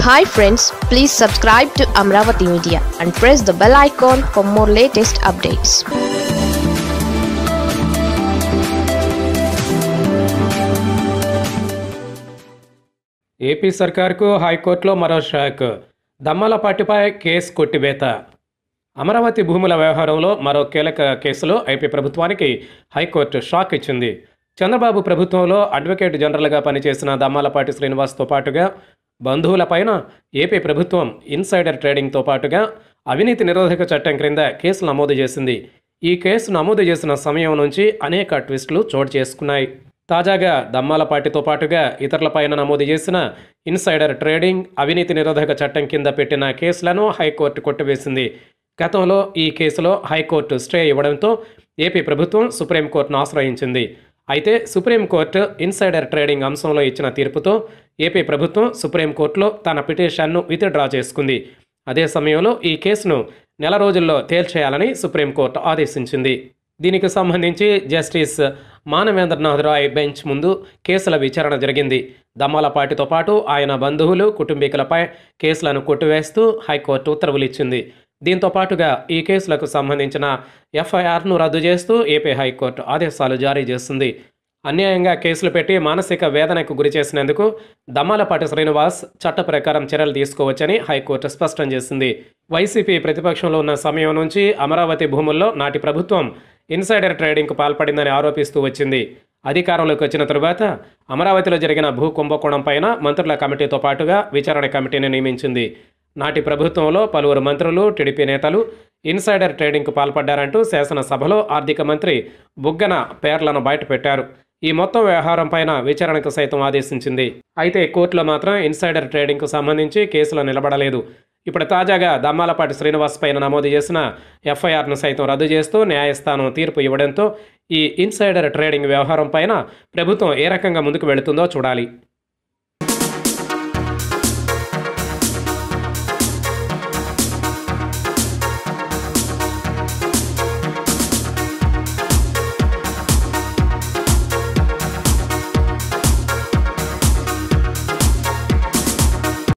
hi friends please subscribe to Amaravati media and press the bell icon for more latest updates AP సర్కార్కు హైకోర్టులో మరో షాక్ దమ్మలపాటిపై కేసు కొట్టివేత అమరావతి భూముల వ్యవహారంలో మరో కీలక కేసులో ఏపీ ప్రభుత్వానికి హైకోర్టు షాక్ ఇచ్చింది చంద్రబాబు ప్రభుత్వంలో అడ్వకేట్ జనరల్గా పనిచేసిన దమ్మాలపాటి శ్రీనివాస్తో పాటుగా బంధువులపైన ఏపీ ప్రభుత్వం ఇన్సైడర్ ట్రేడింగ్తో పాటుగా అవినీతి నిరోధక చట్టం క్రింద కేసు నమోదు చేసింది ఈ కేసు నమోదు చేసిన సమయం నుంచి అనేక ట్విస్టులు చోటు చేసుకున్నాయి తాజాగా దమ్మాలపాటితో పాటుగా ఇతరులపైన నమోదు చేసిన ఇన్సైడర్ ట్రేడింగ్ అవినీతి నిరోధక చట్టం కింద పెట్టిన కేసులను హైకోర్టు కొట్టివేసింది గతంలో ఈ కేసులో హైకోర్టు స్టే ఇవ్వడంతో ఏపీ ప్రభుత్వం సుప్రీంకోర్టును ఆశ్రయించింది అయితే సుప్రీంకోర్టు ఇన్సైడర్ ట్రేడింగ్ అంశంలో ఇచ్చిన తీర్పుతో ఏపీ ప్రభుత్వం సుప్రీంకోర్టులో తన పిటిషన్ను విత్డ్రా చేసుకుంది అదే సమయంలో ఈ కేసును నెల రోజుల్లో తేల్చేయాలని సుప్రీంకోర్టు ఆదేశించింది దీనికి సంబంధించి జస్టిస్ మానవేంద్రనాథ్ రాయ్ బెంచ్ ముందు కేసుల విచారణ జరిగింది దమ్మాలపాటితో పాటు ఆయన బంధువులు కుటుంబీకులపై కేసులను కొట్టివేస్తూ హైకోర్టు ఉత్తర్వులు ఇచ్చింది దీంతో పాటుగా ఈ కేసులకు సంబంధించిన ఎఫ్ఐఆర్ను రద్దు చేస్తూ ఏపీ హైకోర్టు ఆదేశాలు జారీ చేస్తుంది అన్యాయంగా కేసులు పెట్టి మానసిక వేదనకు గురి చేసినందుకు దమ్మాలపాటి శ్రీనివాస్ చట్ట ప్రకారం చర్యలు తీసుకోవచ్చని హైకోర్టు స్పష్టం చేసింది వైసీపీ ప్రతిపక్షంలో ఉన్న సమయం నుంచి అమరావతి భూముల్లో నాటి ప్రభుత్వం ఇన్సైడర్ ట్రేడింగ్కు పాల్పడిందని ఆరోపిస్తూ వచ్చింది అధికారంలోకి వచ్చిన తరువాత అమరావతిలో జరిగిన భూ కుంభకోణం పైన మంత్రుల కమిటీతో పాటుగా విచారణ కమిటీని నియమించింది నాటి ప్రభుత్వంలో పలువురు మంత్రులు టీడీపీ నేతలు ఇన్సైడర్ ట్రేడింగ్కు పాల్పడ్డారంటూ శాసనసభలో ఆర్థిక మంత్రి బుగ్గన పేర్లను బయటపెట్టారు ఈ మొత్తం వ్యవహారం పైన విచారణకు సైతం ఆదేశించింది అయితే కోర్టులో మాత్రం ఇన్సైడర్ ట్రేడింగ్కు సంబంధించి కేసులు నిలబడలేదు ఇప్పుడు తాజాగా దమ్మాలపాటి శ్రీనివాస్ పైన నమోదు చేసిన ఎఫ్ఐఆర్ను సైతం రద్దు చేస్తూ న్యాయస్థానం తీర్పు ఇవ్వడంతో ఈ ఇన్సైడర్ ట్రేడింగ్ వ్యవహారం పైన ప్రభుత్వం ఏ రకంగా ముందుకు వెళుతుందో చూడాలి